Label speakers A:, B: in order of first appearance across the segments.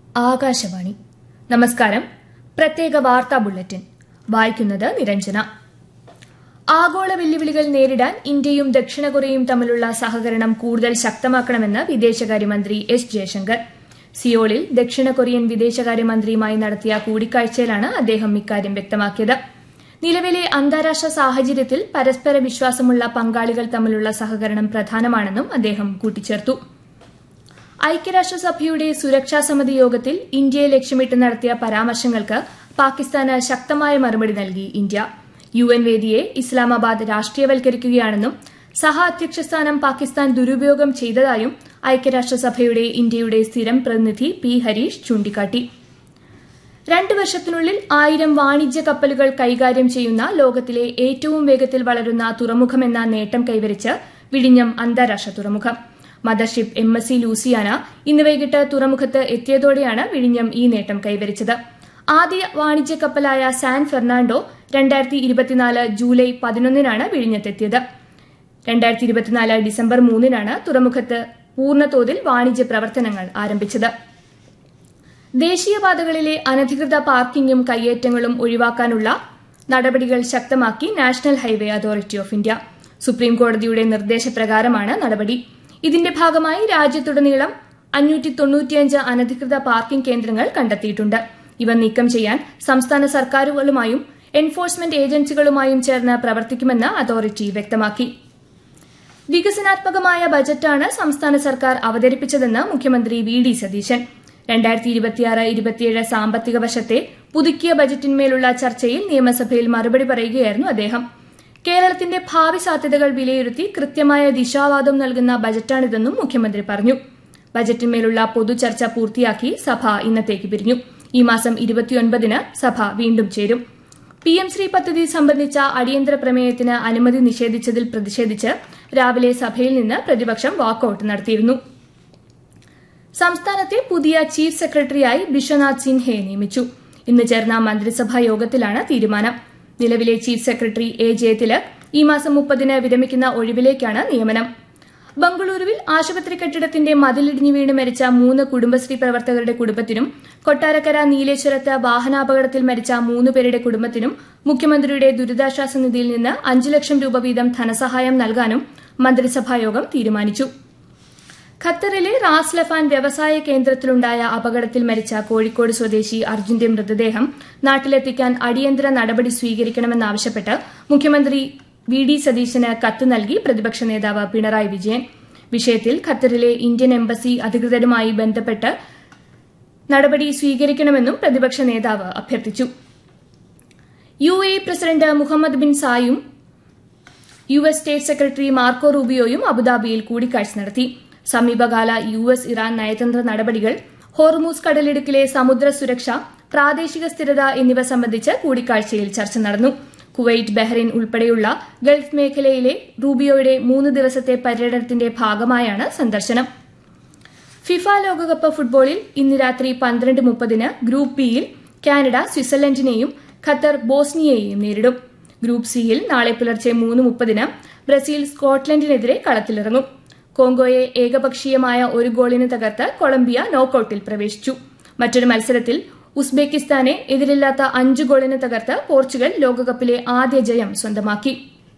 A: ആകാശവാണി നമസ്കാരം പ്രത്യേക വാർത്താ ബുള്ളറ്റിൻ വായിക്കുന്നത് നിരഞ്ജന ആഗോള വെല്ലുവിളികൾ നേരിടാൻ ഇന്ത്യയും ദക്ഷിണ കൊറിയയും തമ്മിലുള്ള സഹകരണം കൂടുതൽ ശക്തമാക്കണമെന്ന് വിദേശകാര്യമന്ത്രി എസ് ജയശങ്കർ സിയോളിൽ ദക്ഷിണ കൊറിയൻ വിദേശകാര്യമന്ത്രിയുമായി നടത്തിയ കൂടിക്കാഴ്ചയിലാണ് അദ്ദേഹം ഇക്കാര്യം വ്യക്തമാക്കിയത് നിലവിലെ അന്താരാഷ്ട്ര സാഹചര്യത്തിൽ പരസ്പര വിശ്വാസമുള്ള പങ്കാളികൾ തമ്മിലുള്ള സഹകരണം പ്രധാനമാണെന്നും അദ്ദേഹം കൂട്ടിച്ചേർത്തു ഐക്യരാഷ്ട്രസഭയുടെ സുരക്ഷാ സമിതി യോഗത്തിൽ ഇന്ത്യയെ ലക്ഷ്യമിട്ട് നടത്തിയ പരാമർശങ്ങൾക്ക് പാകിസ്ഥാന് ശക്തമായ മറുപടി നൽകി ഇന്ത്യ യു എൻ വേദിയെ ഇസ്ലാമാബാദ് രാഷ്ട്രീയവൽക്കരിക്കുകയാണെന്നും സഹ അധ്യക്ഷ സ്ഥാനം പാകിസ്ഥാൻ ദുരുപയോഗം ചെയ്തതായും ഐക്യരാഷ്ട്രസഭയുടെ ഇന്ത്യയുടെ സ്ഥിരം പ്രതിനിധി പി ഹരീഷ് ചൂണ്ടിക്കാട്ടി രണ്ട് വർഷത്തിനുള്ളിൽ ആയിരം വാണിജ്യ കപ്പലുകൾ കൈകാര്യം ചെയ്യുന്ന ലോകത്തിലെ ഏറ്റവും വേഗത്തിൽ വളരുന്ന തുറമുഖമെന്ന നേട്ടം കൈവരിച്ച് വിഴിഞ്ഞം അന്താരാഷ്ട്ര തുറമുഖം mothership M S C Luciana ഇന്ന് വൈകിട്ട് തുറമുഖത്ത് എത്തിയതോടെയാണ് വിഴിഞ്ഞം ഈ നേട്ടം കൈവരിച്ചത് ആദ്യ വാണിജ്യ കപ്പലായ സാൻ ഫെർണാണ്ടോ രണ്ടായിരത്തി ഇരുപത്തിനാല് ജൂലൈ പതിനൊന്നിനാണ് വിഴിഞ്ഞത്തെത്തിയത് രണ്ടായിരത്തി ഇരുപത്തിനാല് ഡിസംബർ മൂന്നിനാണ് തുറമുഖത്ത് പൂർണ്ണതോതിൽ വാണിജ്യ പ്രവർത്തനങ്ങൾ ആരംഭിച്ചത് ദേശീയപാതകളിലെ അനധികൃത പാർക്കിംഗും കയ്യേറ്റങ്ങളും ഒഴിവാക്കാനുള്ള നടപടികൾ ശക്തമാക്കി national highway authority of India supreme കോടതിയുടെ നിർദ്ദേശപ്രകാരമാണ് നടപടി ഇതിന്റെ ഭാഗമായി രാജ്യത്തുടനീളം അഞ്ഞൂറ്റി തൊണ്ണൂറ്റിയഞ്ച് അനധികൃത പാർക്കിംഗ് കേന്ദ്രങ്ങൾ കണ്ടെത്തിയിട്ടുണ്ട് ഇവ നീക്കം ചെയ്യാൻ സംസ്ഥാന സർക്കാരുകളുമായും എൻഫോഴ്സ്മെന്റ് ഏജൻസികളുമായും ചേർന്ന് പ്രവർത്തിക്കുമെന്ന് അതോറിറ്റി വ്യക്തമാക്കി വികസനാത്മകമായ ബജറ്റാണ് സംസ്ഥാന സർക്കാർ അവതരിപ്പിച്ചതെന്ന് മുഖ്യമന്ത്രി വി ഡി സതീശൻ രണ്ടായിരത്തി ഇരുപത്തിയാറ് ഇരുപത്തിയേഴ് സാമ്പത്തിക വർഷത്തെ പുതുക്കിയ ബജറ്റിന്മേലുള്ള ചർച്ചയിൽ നിയമസഭയിൽ മറുപടി പറയുകയായിരുന്നു അദ്ദേഹം കേരളത്തിന്റെ ഭാവി സാധ്യതകൾ വിലയിരുത്തി കൃത്യമായ ദിശാവാദം നൽകുന്ന ബജറ്റാണിതെന്നും മുഖ്യമന്ത്രി പറഞ്ഞു ബജറ്റിന്മേലുള്ള പൊതുചർച്ച പൂർത്തിയാക്കി സഭ ഇന്നത്തേക്ക് പിരിഞ്ഞു ഈ മാസം ഇരുപത്തിയൊൻപതിന് സഭ വീണ്ടും ചേരും പി എം ശ്രീ പദ്ധതി സംബന്ധിച്ച അടിയന്തര പ്രമേയത്തിന് അനുമതി നിഷേധിച്ചതിൽ പ്രതിഷേധിച്ച് രാവിലെ സഭയിൽ നിന്ന് പ്രതിപക്ഷം വാക്കൌട്ട് നടത്തിയിരുന്നു സംസ്ഥാനത്തെ പുതിയ ചീഫ് സെക്രട്ടറിയായി ബിശ്വനാഥ് സിൻഹയെ നിയമിച്ചു ഇന്ന് ചേർന്ന മന്ത്രിസഭാ യോഗത്തിലാണ് തീരുമാനം നിലവിലെ ചീഫ് സെക്രട്ടറി എ ജയതിലക് ഈ മാസം മുപ്പതിന് വിരമിക്കുന്ന ഒഴിവിലേക്കാണ് നിയമനം ബംഗളൂരുവിൽ ആശുപത്രി കെട്ടിടത്തിന്റെ മതിലിടിഞ്ഞു വീണ് മരിച്ച മൂന്ന് കുടുംബശ്രീ പ്രവർത്തകരുടെ കുടുംബത്തിനും കൊട്ടാരക്കര നീലേശ്വരത്ത് വാഹനാപകടത്തിൽ മരിച്ച മൂന്ന് പേരുടെ കുടുംബത്തിനും മുഖ്യമന്ത്രിയുടെ ദുരിതാശ്വാസ നിധിയിൽ നിന്ന് അഞ്ചു ലക്ഷം രൂപ വീതം ധനസഹായം നൽകാനും മന്ത്രിസഭായോഗം തീരുമാനിച്ചു ഖത്തറിലെ റാസ് ലഫാൻ വ്യവസായ കേന്ദ്രത്തിലുണ്ടായ അപകടത്തിൽ മരിച്ച കോഴിക്കോട് സ്വദേശി അർജുന്റെ മൃതദേഹം നാട്ടിലെത്തിക്കാൻ അടിയന്തര നടപടി സ്വീകരിക്കണമെന്നാവശ്യപ്പെട്ട് മുഖ്യമന്ത്രി വി ഡി സതീശന് കത്ത് നൽകി പ്രതിപക്ഷ നേതാവ് പിണറായി വിജയൻ വിഷയത്തിൽ ഖത്തറിലെ ഇന്ത്യൻ എംബസി അധികൃതരുമായി ബന്ധപ്പെട്ട് നടപടി സ്വീകരിക്കണമെന്നും പ്രതിപക്ഷ നേതാവ് അഭ്യർത്ഥിച്ചു U A president Mohammed bin സായും U S state secretary Marco റൂബിയോയും അബുദാബിയിൽ കൂടിക്കാഴ്ച നടത്തി സമീപകാല യു എസ് ഇറാൻ നയതന്ത്ര നടപടികൾ ഹോർമൂസ് കടലിടുക്കിലെ സമുദ്ര സുരക്ഷ പ്രാദേശിക സ്ഥിരത എന്നിവ സംബന്ധിച്ച് കൂടിക്കാഴ്ചയിൽ ചർച്ച നടന്നു കുവൈറ്റ് ബഹ്റൈൻ ഉൾപ്പെടെയുള്ള ഗൾഫ് മേഖലയിലെ റൂബിയോയുടെ മൂന്ന് ദിവസത്തെ പര്യടനത്തിന്റെ ഭാഗമായാണ് സന്ദർശനം ഫിഫ ലോകകപ്പ് ഫുട്ബോളിൽ ഇന്ന് രാത്രി പന്ത്രണ്ട് മുപ്പതിന് ഗ്രൂപ്പ് ബിയിൽ കാനഡ സ്വിറ്റ്സർലൻഡിനെയും ഖത്തർ ബോസ്നിയയെയും നേരിടും ഗ്രൂപ്പ് സിയിൽ നാളെ പുലർച്ചെ മൂന്ന് മുപ്പതിന് ബ്രസീൽ സ്കോട്ട്ലൻഡിനെതിരെ കളത്തിലിറങ്ങും കോങ്കോയെ ഏകപക്ഷീയമായ ഒരു ഗോളിന് തകർത്ത് കൊളംബിയ നോക്കൌട്ടിൽ പ്രവേശിച്ചു മറ്റൊരു മത്സരത്തിൽ ഉസ്ബെക്കിസ്ഥാനെ എതിരില്ലാത്ത അഞ്ച് ഗോളിന് തകർത്ത് പോർച്ചുഗൽ ലോകകപ്പിലെ ആദ്യ ജയം സ്വന്തമാക്കി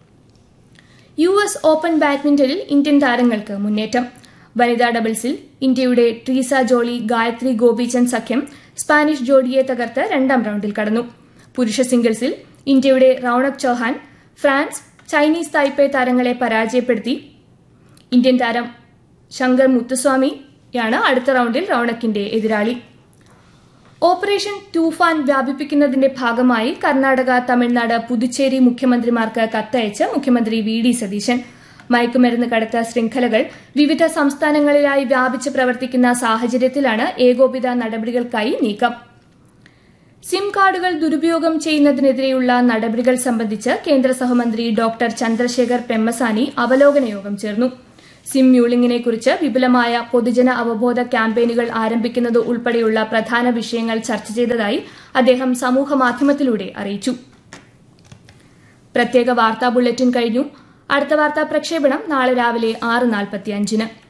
A: യു എസ് ഓപ്പൺ ബാഡ്മിന്റണിൽ ഇന്ത്യൻ താരങ്ങൾക്ക് മുന്നേറ്റം വനിതാ ഡബിൾസിൽ ഇന്ത്യയുടെ ട്രീസ ജോളി ഗായത്രി ഗോപിചന്ദ് സഖ്യം സ്പാനിഷ് ജോഡിയെ തകർത്ത് രണ്ടാം റൌണ്ടിൽ കടന്നു പുരുഷ സിംഗിൾസിൽ ഇന്ത്യയുടെ Rounak Chauhan France Chinese Taipei താരങ്ങളെ പരാജയപ്പെടുത്തി ഇന്ത്യൻ താരം ശങ്കർ മുത്തുസ്വാമിയാണ് അടുത്ത റൌണ്ടിൽ റൌണക്കിന്റെ എതിരാളി ഓപ്പറേഷൻ തൂഫാൻ വ്യാപിപ്പിക്കുന്നതിന്റെ ഭാഗമായി കർണാടക തമിഴ്നാട് പുതുച്ചേരി മുഖ്യമന്ത്രിമാർക്ക് കത്തയച്ച് മുഖ്യമന്ത്രി വി ഡി സതീശൻ മയക്കുമരുന്ന് കടത്ത ശൃംഖലകൾ വിവിധ സംസ്ഥാനങ്ങളിലായി വ്യാപിച്ച് പ്രവർത്തിക്കുന്ന സാഹചര്യത്തിലാണ് ഏകോപിത നടപടികൾക്കായി നീക്കം സിം കാർഡുകൾ ദുരുപയോഗം ചെയ്യുന്നതിനെതിരെയുള്ള നടപടികൾ സംബന്ധിച്ച് കേന്ദ്ര സഹമന്ത്രി ഡോക്ടർ ചന്ദ്രശേഖർ പെമ്മസാനി അവലോകന യോഗം ചേർന്നു സിം മ്യൂളിംഗിനെക്കുറിച്ച് വിപുലമായ പൊതുജന അവബോധ ക്യാമ്പയിനുകൾ ആരംഭിക്കുന്നത് ഉൾപ്പെടെയുള്ള പ്രധാന വിഷയങ്ങൾ ചർച്ച ചെയ്തതായി അദ്ദേഹം സമൂഹമാധ്യമത്തിലൂടെ അറിയിച്ചു പ്രത്യേക വാർത്താ ബുള്ളറ്റിൻ കഴിഞ്ഞു അടുത്ത വാർത്താ പ്രക്ഷേപണം നാളെ രാവിലെ ആറ് നാൽപ്പത്തിയഞ്ചിന്